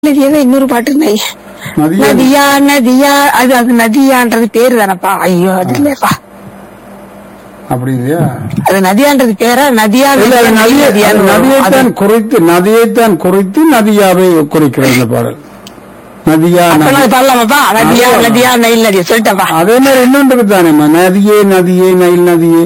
நதியாவே இன்னொரு பாட்டு நை நதியா நதியா நதியா அது அது நதியான்றது பேரு தானப்பா ஐயோ அது இல்லப்பா அப்படி இல்லையா அது நதியான்றது பேரா நதியா இல்ல அது நதியை நதியான்னு அது வரும். அது- நதியைத்தான் குறித்து நதியைத்தான் குறித்து நதியாவை குறிக்கிறது இந்த பாடல் நதியா அப்ப நதி நான் பாடலாமாப்பா நதியா ஆமா. நதியா நயில் நதி சொல்லிட்டப்பா அதே மாதிரி இன்னொன்று தானேம்மா நதியே நதியே நயில் நதியே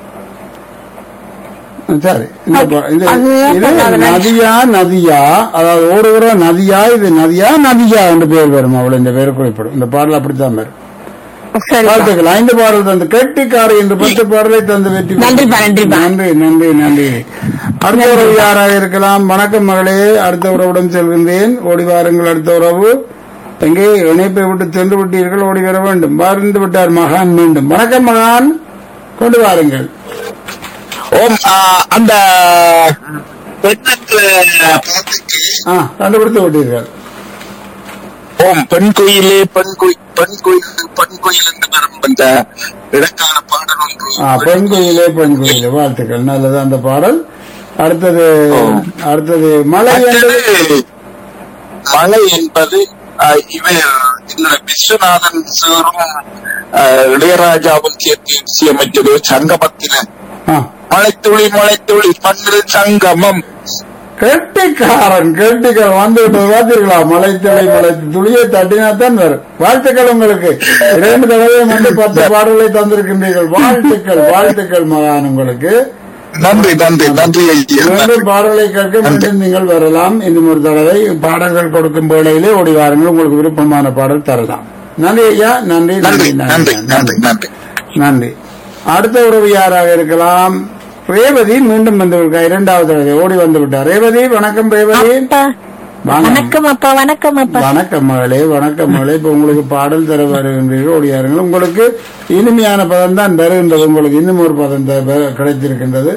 சரி இந்த பா- இது அது இது பண்ணாத நதி. நதியா நதியா அதாவது ஓடுகிற நதியா இது நதியா நதியா என்று பேர் வரும் அவள் இந்த பேர் குறிப்பிடும் இந்த பாடல் அப்படித்தான் வரும் சரிப்பா வாழ்த்துக்கள் ஐந்து பாடல் தந்து கெட்டிக்காரி என்று பத்து பாடலை தந்து வெற்றி பெற்று- நன்றிப்பா, நன்றிப்பா. நன்றி நன்றி நன்றி அடுத்த உறவு யாராக இருக்கலாம் வணக்கம் மகளே அடுத்த உறவுடன் செல்கின்றேன் ஓடி வாருங்கள் அடுத்த உறவு எங்கே இணைப்பை விட்டு சென்று விட்டீர்கள் ஓடி வர வேண்டும் வார்ந்து விட்டார் மகான் மீண்டும் வணக்கம் மகான் கொண்டு வாருங்கள் ஓம் ஆ, அந்த பெண்ணுக்கு பார்த்துட்டு, ஆ கண்டுபிடித்து விட்டீர்கள் ஓம் பெண் கோயிலே பெண் கோயில் பெண் கோயில் பெண் கோயில் என்று வரும் அந்த இடக்கான பாடல் ஒன்று ஆ பெண் கோயிலே பெண் கோயிலே வாழ்த்துக்கள் நல்லது அந்த பாடல் அடுத்தது அடுத்தது மலை என்பது அடுத்தது மலை என்பது ஆ, இவர் என்னோட விஸ்வநாதன் சாரும் ஆ, இளையராஜாவும் சேர்த்து இசையமைச்சது சங்கமத்தில ஆ மலைத்துளி மலைத்துளி மண்ணில் சங்கமம் கெட்டிக்காரன் கெட்டிக்காரன் வந்து விட்டது பார்த்தீர்களா மலை துளி மலை துளியை தட்டினா தான் வரும் வாழ்த்துக்கள் உங்களுக்கு இரண்டு தடவை வந்து பத்து பாடல்களை தந்திருக்கின்றீர்கள் வாழ்த்துக்கள் வாழ்த்துக்கள் மகான் உங்களுக்கு நன்றி நன்றி நன்றி ஐயா இரண்டு பாடல்களை கேட்க மீண்டும் நீங்கள் வரலாம் இன்னும் ஒரு தடவை பாடல்கள் கொடுக்கும் வேளையிலே ஓடி வாருங்கள் உங்களுக்கு விருப்பமான பாடல் தரலாம் நன்றி ஐயா நன்றி நன்றி நன்றி நன்றி நன்றி நன்றி அடுத்த உறவு யாராக இருக்கலாம் ரேவதி மீண்டும் வந்து விட்டார் இரண்டாவது தடவை ஓடி வந்து விட்டார் ரேவதி வணக்கம் ரேவதி அப்பா வாங்க. வணக்கம் அப்பா வணக்கம் அப்பா வணக்கம் மகளே வணக்கம் மகளே இப்ப உங்களுக்கு பாடல் தர வருகின்றீர்கள் ஓடியாருங்கள் உங்களுக்கு இனிமையான பதம் தான் வருகின்றது உங்களுக்கு இன்னும் ஒரு பதம் த- வ- கிடைத்திருக்கின்றது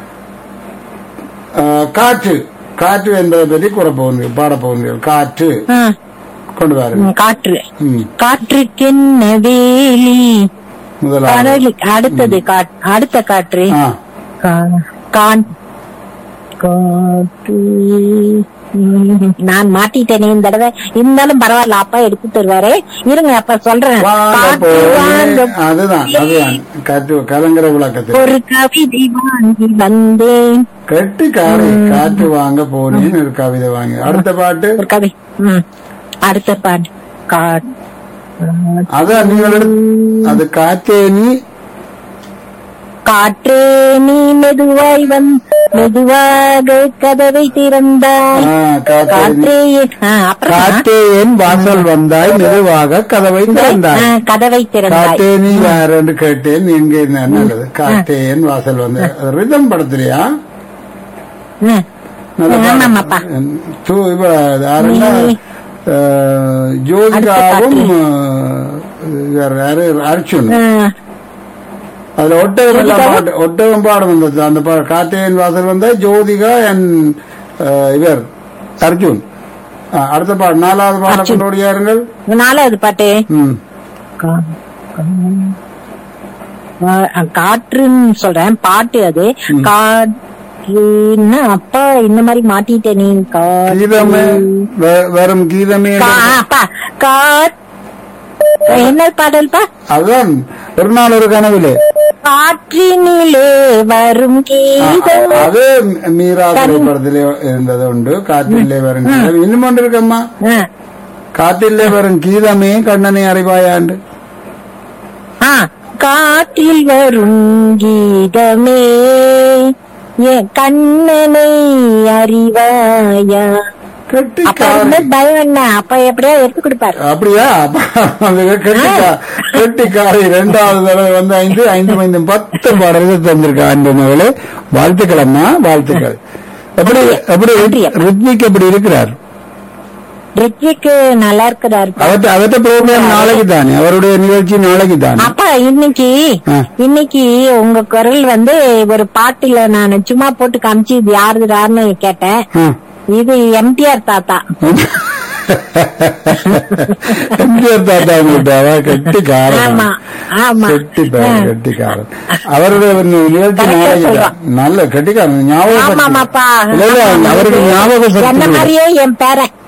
ஆ, காற்று காற்று என்பதை பற்றி கூற போகிறீர்கள் பாட போகிறீர்கள் காற்று ஆ, கொண்டு வாருங்கள் ம், காற்று ம், காற்றுக்கென்ன வேலி முதலாவது கடலுக்கு அடுத்தது காட்- அடுத்த காற்று ஆ, கா- கான் காற்று ம், நான் மாட்டிட்டேனே இந்த தடவை இருந்தாலும் பரவாயில்ல அப்பா எடுத்து தருவாரு இருங்க அப்பா சொல்றேன் வாங்க காற்று வாங்க போனேன். அதுதான் அதுதான் காற்று கலங்கர விளக்கத்தில் ஒரு கவிதை வாங்கி வந்தேன் கட்டி காரை காற்று வாங்க போனேன் ஒரு கவிதை வாங்கி அடுத்த பாட்டு ஒரு கவி ம். அடுத்த பாட்டு காட் அதான் நீங்கள் எடுத்து- அது காற்றே நீ காற்றே நீ மெதுவாய் வந் மெதுவாக கதவை திறந்தாய் ஆ, காற்றே நீ காற்றே என்- ஆ, அப்புறம் காற்றே என் வாசல் வந்தாய் மெதுவாக கதவை ஆ, திறந்தாய் கதவை திறந்தாய் காற்றே நீ யார் என்று கேட்டேன் எங்கே நல்லது காற்றே என் வாசல் வந்து ரிதம் படத்துலயா ம். நல்ல பாடல். ஆமாமாப்பா. சு- இவ யாருன்னா நீ- அஹ், ஜோதிகாவும் அஹ், வேற யாரு அர்ச்சுன் ஆ, அதுல ஒட்டகம் எல்லாம் ஜோதிகாவும்? பாட்டு ஒட்டகம் பாடம் வந்தது அந்த பா- காற்றேன் வாசல் வந்தா ஜோதிகா அண்ட் இவர் அர்ஜுன் ஆ, அடுத்த பாடம் நாலாவது பாடம் அர்ஜுன். கொண்டு ஓடியாருங்கள் நாலாவது பாட்டு ம் கா- கா- காற்றுன்னு சொல்றேன் பாட்டு அது காற்றுன்னு அப்பா இந்த மாதிரி மாட்டிட்டேனே கீதமே காற்று வெ- வெறும் கீதமே கா- அப்பா காட் என்ன பாடல்பா அதுதான் ஒரு நாள் ஒரு கனவிலே காற்றினிலே வரும் ஆ, கீதம் அது மீரா திரைப்படத்திலே இருந்தது உண்டு காற்றிலே வரும் கீதம் இன்னும் ஒன்று இருக்கம்மா ஆ. காற்றிலே வரும் கீதமே கண்ணனை அறிவாயாண்டு ஆ, காற்றில் வரும் கீதமே என் கண்ணனை அறிவாயா கெட்டி அப்ப வந்து பயம் என்ன அப்ப எப்படியா எடுத்து கொடுப்பாரு அப்படியா அப்ப அந்த கெட்டிக்கா கெட்டிக்காரி இரண்டாவது தடவை வந்து ஐந்து ஐந்து ஐந்து பத்து பாடல்கள் தந்திருக்கா அன்பு மகளே வாழ்த்துக்கள் அம்மா வாழ்த்துக்கள் எப்படி எப்படி நன்றி. ரித்விக் எப்படி இருக்கிறார் ரித்விக்கு நல்லா இருக்கிறாரு அவர்கிட்ட அவர்கிட்ட ப்ரோக்ராம் நாளைக்கு தானே அவருடைய நிகழ்ச்சி நாளைக்கு தானே அப்பா இன்னைக்கு ஆ. இன்னைக்கு உங்க குரல் வந்து ஒரு பாட்டுல நான் சும்மா போட்டு காமிச்சு இது யாருன்னு கேட்டேன் ஆ. இது எம்டிஆர் தாத்தா எம்ஜிஆர் தாத்தா உங்கள்கிட்ட கெட்டிக்காரன் ஆமா ஆமா கெட்டிக்காரன் கெட்டிக்காரன் அவருடைய ஒரு நிகழ்ச்சி Correct ஆ நாளைக்கு சொல்றான். தான் நல்ல கெட்டிக்காரன் ஞாபகம் ஆமாமாப்பா இல்ல இல்ல அவருக்கு ஞாபக என்ன சக்தி மாதிரியே என் பேரன்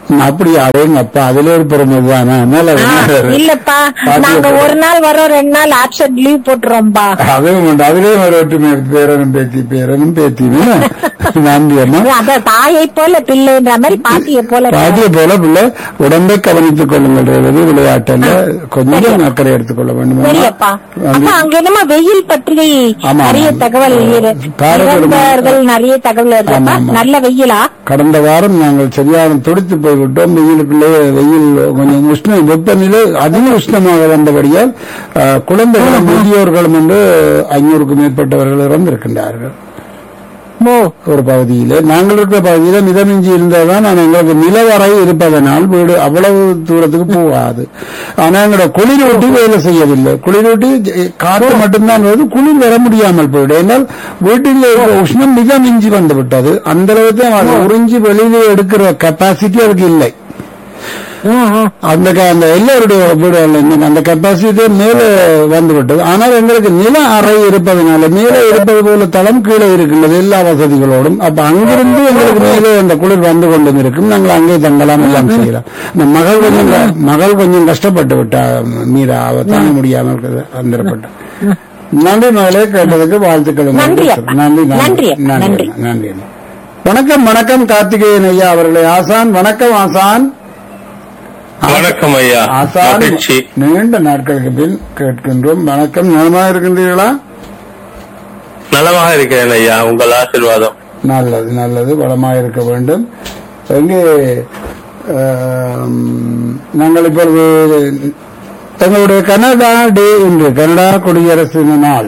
அப்படி அடையுங்க அப்பா அதுல ஒரு பெருமை தானே அதனால ஆ, இல்லப்பா நாங்க ஒரு நாள் வரோம் ரெண்டு நாள் ஆப்சென்ட் லீவ் போட்டுறோம்பா அதுவும் உண்டு அதுலயும் ஒரு ஒற்றுமை இருக்கு. பேரனும் பேத்தி பேரனும் பேத்தி நன்றி அம்மா அத தாயை போல பிள்ளைன்ற மாதிரி பாட்டியை போல பாட்டிய போல பிள்ளை உடம்பை கவனித்துக் கொள்ளுங்கள் ரேவதி விளையாட்டுல கொஞ்சம் அக்கறை எடுத்துக்கொள்ள வேண்டும் அம்மா. சரியப்பா வந்து- அப்பா அங்க என்னமா வெயில் பற்றி ஆமா, நிறைய ஆமா. தகவல் இரு- காரைக்குடி இறந்தவர்கள் நிறைய தகவல் ஆமா, இருக்குப்பா ஆமா. நல்ல வெயிலா கடந்த வாரம் நாங்கள் சரியான துடித்து போய்விட்டோம் வெயிலுக்குள்ளே வெயில் கொஞ்சம் உஷ்ண வெப்பநிலை அதிக உஷ்ணமாக வந்தபடியால் அஹ், குழந்தைகளும் முதியோர்களும் என்று ஐநூறுக்கும் மேற்பட்டவர்கள் இறந்திருக்கின்றார்கள் ஓ ஒரு பகுதியிலே நாங்கள் இருக்கிற பகுதியில மிதமிஞ்சி இருந்தால்தான் நான் எங்களுக்கு நிலவரை இருப்பதனால் வீடு அவ்வளவு தூரத்துக்கு போகாது ஆனா எங்களோட குளிரூட்டி வேலை செய்யவில்லை குளிரூட்டி ஜ- காற்று மட்டும்தான் வருது குளிர் வர முடியாமல் போயிடும் ஏன்னால் வீட்டில் இருக்கிற உஷ்ணம் மிதமிஞ்சி வந்து விட்டது அந்த அளவுக்கு அது உறிஞ்சி வெளியிலே எடுக்கிற கெப்பாசிட்டி அதுக்கு இல்லை ம், ம். அந்த க- அந்த எல்லாருடைய வீடுகள் இன்னும் அந்த கெப்பாசிட்டி மேலே வந்து விட்டது ஆனால் எங்களுக்கு நில அறை இருப்பதனால மேலே இருப்பது போல தளம் கீழே இருக்கின்றது எல்லா வசதிகளோடும் அப்ப அங்கிருந்து எங்களுக்கு மேலே அந்த குளிர் வந்து கொண்டும் இருக்கும் நாங்கள் அங்கே தங்கலாம் எல்லாம் செய்யலாம் இந்த மகள் கொஞ்சம் க- மகள் கொஞ்சம் கஷ்டப்பட்டு விட்டா மீரா அவ தாங்க முடியாமல் அந்தரப்பட்ட நன்றி மகளே கேட்டதுக்கு வாழ்த்துக்கள் நன்றி உங்களுக்கு. அப்பா. நன்றி நன்றி, நன்றி நன்றி. நன்றி வணக்கம் வணக்கம் கார்த்திகேயன் ஐயா அவர்களே ஆசான் வணக்கம் ஆசான் வணக்கம் ஐயா ஆசான் மகிழ்ச்சி நீண்ட நாட்களுக்கு பின் கேட்கின்றோம் வணக்கம் நலமாக இருக்கின்றீர்களா நலமாக இருக்கிறேன் ஐயா உங்கள் ஆசீர்வாதம் நல்லது நல்லது வளமாக இருக்க வேண்டும் எங்கே ஆம், நாங்கள் இப்பொழுது எங்களுடைய கனடா டே இன்று கனடா குடியரசு நாள்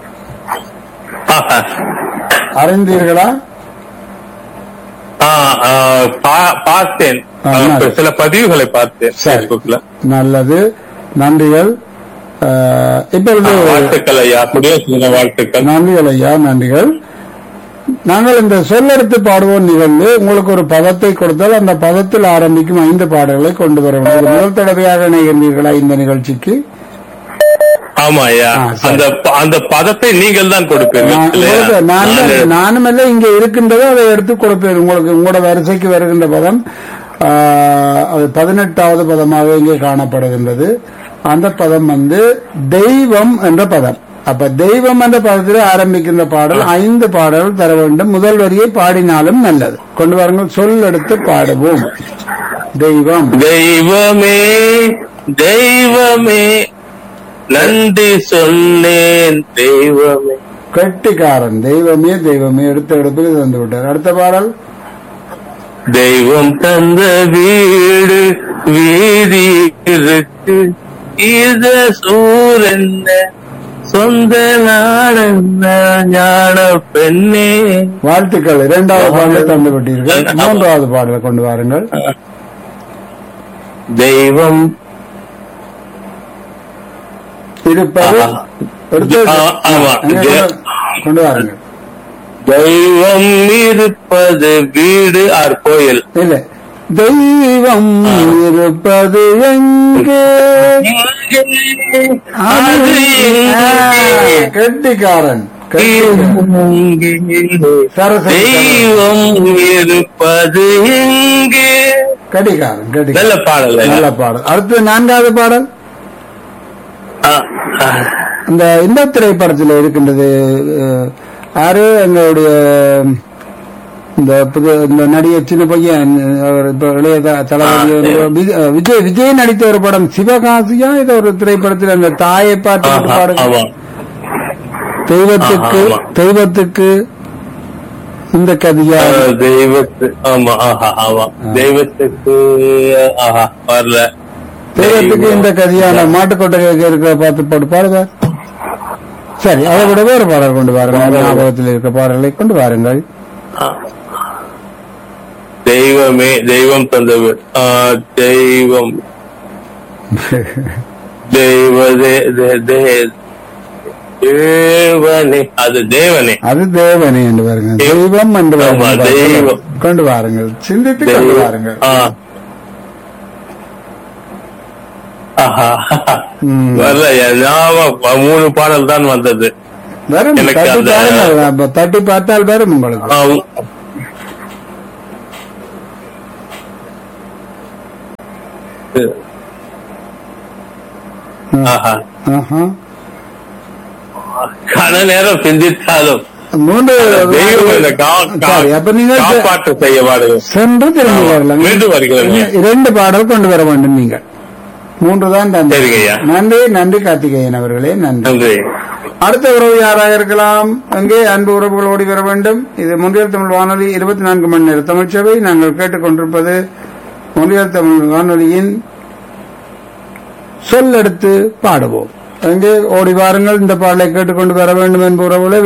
ஆஹா. அறிந்தீர்களா ஆ, ஆ, பா- பார்த்தேன் ஆ, ஆ, நல்லது. சில பதிவுகளை பார்த்தேன் சரி. Facebookல. நல்லது நன்றிகள் ஆ, ஆ, இப்பொழுது வாழ்த்துக்கள் ஐயா குடியரசு தின வாழ்த்துக்கள் நன்றிகள் ஐயா நன்றிகள் நாங்கள் இந்த சொல்லெடுத்து பாடுவோம் நிகழ்வு உங்களுக்கு ஒரு பதத்தை கொடுத்தால் அந்த பதத்தில் ஆரம்பிக்கும் ஐந்து பாடல்களை கொண்டு வர வேண்டும் இது முதல் தடவையாக இணைகின்றீர்களா இந்த நிகழ்ச்சிக்கு ஆமா ஐயா ஆ, சரி. அந்த ப- அந்த பதத்தை நீங்கள் தான் கொடுப்பீர்கள் நான் இல்லையா? உங்களுக்கு- நான் தான் நானு- நானும் இல்ல இங்க இருக்கின்றதோ அதை எடுத்து கொடுப்பேன் உங்களுக்கு உங்களோட வரிசைக்கு வருகின்ற பதம் ஆ, அது பதினெட்டாவது பதமாக இங்கே காணப்படுகின்றது அந்த பதம் வந்து தெய்வம் என்ற பதம் அப்ப தெய்வம் என்ற பதத்தில் ஆரம்பிக்கின்ற பாடல் ஐந்து பாடல்கள் தர வேண்டும் முதல் வரியை பாடினாலும் நல்லது கொண்டு வாருங்கள் சொல் எடுத்து பாடுவோம் தெய்வம் தெய்வமே தெய்வமே நன்றி சொன்னேன் தெய்வமே கெட்டிக்காரன் தெய்வமே தெய்வமே எடுத்த எடுப்பில் தந்து விட்டார் அடுத்த பாடல் தெய்வம் தந்த வீடு வீதி இருக்கு இத சூரன்ன சொந்த நாடென்ன ஞான பெண்ணே வாழ்த்துக்கள் இரண்டாவது பாடலை தந்து விட்டீர்கள் மூன்றாவது பாடலை கொண்டு வாருங்கள் தெய்வம் இருப்பது ஆஹா. எடுத்து- ஆ, ஆமா. எங்க கொண்டு- கொண்டு வாருங்கள் தெய்வம் இருப்பது வீடு ஆர் கோயில் இல்ல தெய்வம் இருப்பது எங்கே அது எங்கே? கெட்டிக்காரன் கெட்டிக்காரன். சரஸ்வதி தெய்வம் இருப்பது எங்கே கெட்டிக்காரன் கெட்டிக்காரன் நல்ல பாடல் நல்ல பாடல் அடுத்து நான்காவது பாடல் ஆ, ஆ. இந்த இந்த திரைப்படத்தில் இருக்கின்றது அஹ், யாரு எங்களுடைய இந்த புது இந்த நடிகர் சின்ன பையன் அவர் இப்ப இளைய த- தளபதி ஒரு வி- அஹ், விஜய் விஜய் நடித்த ஒரு படம் சிவகாசியா இது ஒரு திரைப்படத்தில் அந்த தாயை பார்த்து ஆஹா, பாடுங்க ஆமா தெய்வத்துக்கு ஆஹா, ஆமா. தெய்வத்துக்கு இந்த கதையா ஆ, தெய்வத்து ஆமா ஆஹா ஆமா தெய்வத்துக்கு ஆஹா வரல தெய்வத்துக்கு இந்த கதையான மாட்டுக்கொட்டை இருக்கிற பார்த்து போட்டு பாடுங்க சரி அதை விட வேறு பாடல் கொண்டு வாருங்கள் ஞாபகத்தில் இருக்க பாடலை கொண்டு வாருங்கள் ஆ. தெய்வமே தெய்வம் தந்தது ஆ, தெய்வம் தெய்வ தே- தே- தே- தேவனே அது தேவனே அது தேவனே என்று பாருங்க தெய்வம் என்று ஆமா, பாருங்கள். தெய்வம். கொண்டு வாருங்கள் சிந்தித்து கொண்டு தெய்வம். வாருங்கள் ஆ. ஆஹா. ம். வரல என் ஞாபகம் மூணு பாடல் தான் வந்தது வரும் எனக்கு தட்டி அந்த- பாருங்கள் அப்ப தட்டி பார்த்தால் வரும் உங்களுக்கு ஆ, ஆஹா. ஆஹா. கன நேரம் சிந்தித்தாலும் மூன்று தெய்வம் இந்த கா- கா- சரி, அப்ப நீங்க காப்பாற்ற செய்ய பாடுங்க சென்று திரும்பி வரலாம் மீண்டும் வருகிறேங்க. இரண்டு பாடல் கொண்டு வர வேண்டும் நீங்கள் மூன்று தான் தந்தை சரிங்க ஐயா. நன்றி நன்றி கார்த்திகேயன் அவர்களே நன்றி நன்றி அடுத்த உறவு யாராக இருக்கலாம் அங்கே அன்பு உறவுகள் ஓடி வர வேண்டும் இது முன்றியல் தமிழ் வானொலி இருபத்தி நான்கு மணி நேர தமிழ்ச்சபை நாங்கள் கேட்டுக்கொண்டிருப்பது முன்றியல் தமிழ் வானொலியின் சொல்லெடுத்து பாடுவோம் அங்கே ஓடி வாருங்கள் இந்த பாடலை கேட்டுக்கொண்டு வர வேண்டும் என்ப உறவுகளை